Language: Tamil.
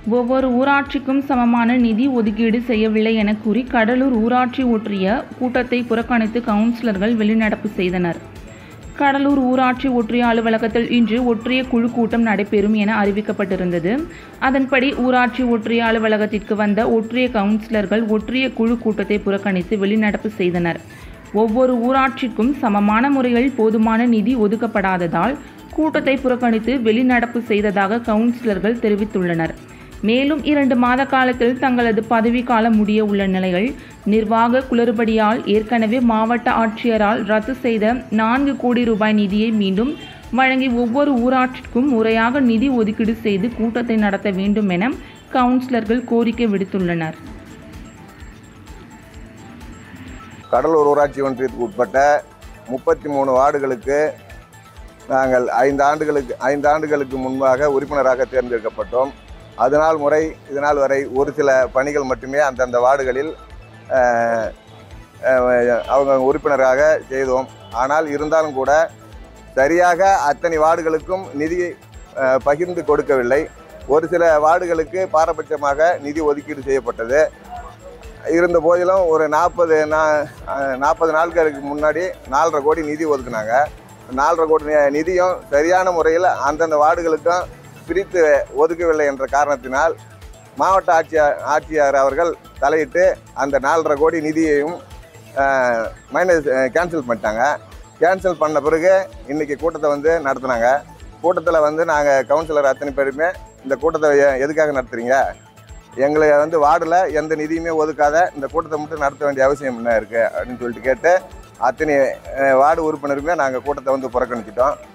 ஒவ்வொரு ஊராட்சிக்கும் சமமான நிதி ஒதுக்கீடு செய்யவில்லை என கூறி கடலூர் ஊராட்சி ஒன்றிய கூட்டத்தை புறக்கணித்து கவுன்சிலர்கள் வெளிநடப்பு செய்தனர் கடலூர் ஊராட்சி ஒன்றிய அலுவலகத்தில் இன்று ஒற்றைய குழு கூட்டம் நடைபெறும் என அறிவிக்கப்பட்டிருந்தது அதன்படி ஊராட்சி ஒன்றிய அலுவலகத்திற்கு வந்த ஒற்றைய கவுன்சிலர்கள் ஒற்றைய குழு கூட்டத்தை புறக்கணித்து வெளிநடப்பு செய்தனர் ஒவ்வொரு ஊராட்சிக்கும் சமமான முறையில் போதுமான நிதி ஒதுக்கப்படாததால் கூட்டத்தை புறக்கணித்து வெளிநடப்பு செய்ததாக கவுன்சிலர்கள் தெரிவித்துள்ளனர் மேலும் இரண்டு மாத காலத்தில் தங்களது பதவிக்காலம் முடிய உள்ள நிலையில் நிர்வாக குளறுபடியால் ஏற்கனவே மாவட்ட ஆட்சியரால் ரத்து செய்த நான்கு கோடி ரூபாய் நிதியை மீண்டும் வழங்கி ஒவ்வொரு ஊராட்சிக்கும் முறையாக நிதி ஒதுக்கீடு செய்து கூட்டத்தை நடத்த வேண்டும் என கவுன்சிலர்கள் கோரிக்கை விடுத்துள்ளனர் கடலூர் ஊராட்சி ஒன்றியத்துக்கு உட்பட்ட முப்பத்தி மூணு வார்டுகளுக்கு நாங்கள் ஐந்து ஆண்டுகளுக்கு ஐந்து ஆண்டுகளுக்கு முன்பாக உறுப்பினராக தேர்ந்தெடுக்கப்பட்டோம் அதனால் முறை இதனால் வரை ஒரு சில பணிகள் மட்டுமே அந்தந்த வார்டுகளில் அஹ், அஹ், அவங்க உறுப்பினராக செய்தோம் ஆனால் இருந்தாலும் கூட சரியாக அத்தனை வார்டுகளுக்கும் நிதி அஹ், பகிர்ந்து கொடுக்கவில்லை ஒரு சில வார்டுகளுக்கு பாரபட்சமாக நிதி ஒதுக்கீடு செய்யப்பட்டது இருந்த போதிலும் ஒரு நாற்பது நா நாற்பது நாட்களுக்கு முன்னாடி நாலரை கோடி நிதி ஒதுக்குனாங்க நாலரை கோடி நி- நிதியும் சரியான முறையில் அந்தந்த வார்டுகளுக்கும் பிரித்து ஒதுக்கவில்லை என்ற காரணத்தினால் மாவட்ட ஆட்சியார் ஆட்சியார் அவர்கள் தலையிட்டு அந்த நாலரை கோடி நிதியையும் மைனஸ் கேன்சல் பண்ணிட்டாங்க கேன்சல் பண்ண பிறகு இன்றைக்கி கூட்டத்தை வந்து நடத்துனாங்க கூட்டத்தில் வந்து நாங்கள் கவுன்சிலர் அத்தனை பேருமே இந்த கூட்டத்தை எ- எதுக்காக நடத்துறீங்க எங்களை வந்து வார்டில் எந்த நிதியுமே ஒதுக்காத இந்த கூட்டத்தை மட்டும் நடத்த வேண்டிய அவசியம் என்ன இருக்குது அப்படின்னு சொல்லிட்டு கேட்டு அத்தனை அஹ், வார்டு உறுப்பினருமே நாங்கள் கூட்டத்தை வந்து புறக்கணிச்சிட்டோம்